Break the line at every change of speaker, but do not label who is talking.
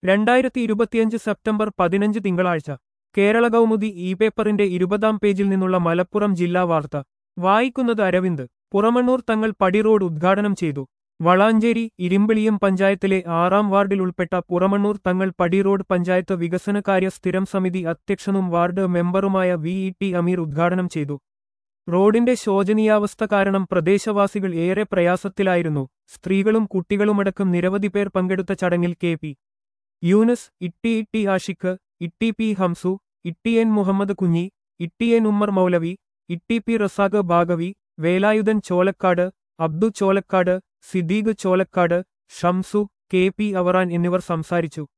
രണ്ടായിരത്തി ഇരുപത്തിയഞ്ച് സെപ്റ്റംബർ പതിനഞ്ച് തിങ്കളാഴ്ച കേരള കൗമുദി ഇ പേപ്പറിന്റെ ഇരുപതാം പേജിൽ നിന്നുള്ള മലപ്പുറം ജില്ലാ വാർത്ത വായിക്കുന്നത് അരവിന്ദ് പുറമണ്ണൂർ തങ്ങൾ പടി റോഡ് ഉദ്ഘാടനം ചെയ്തു വളാഞ്ചേരി ഇരുമ്പിളിയം പഞ്ചായത്തിലെ ആറാം വാർഡിൽ ഉൾപ്പെട്ട പുറമണ്ണൂർ തങ്ങൾ പടി റോഡ് പഞ്ചായത്ത് വികസനകാര്യ സ്ഥിരം സമിതി അധ്യക്ഷനും വാർഡ് മെമ്പറുമായ വി ഇ ടി അമീർ ഉദ്ഘാടനം ചെയ്തു റോഡിന്റെ ശോചനീയാവസ്ഥ കാരണം പ്രദേശവാസികൾ ഏറെ പ്രയാസത്തിലായിരുന്നു സ്ത്രീകളും കുട്ടികളുമടക്കം നിരവധി പേർ പങ്കെടുത്ത ചടങ്ങിൽ കെ പി യൂനസ് ഇട്ടി ഇട്ടി ആഷിഖ് ഇട്ടി പി ഹംസു ഇട്ടി എൻ മുഹമ്മദ് കുഞ്ഞി ഇട്ടി എൻ ഉമ്മർ മൗലവി ഇട്ടി P Razak Baqavi Velayudhan Cholakkad Abdu Cholakkad Siddique Cholakkad Shamsu K P Avaran എന്നിവർ സംസാരിച്ചു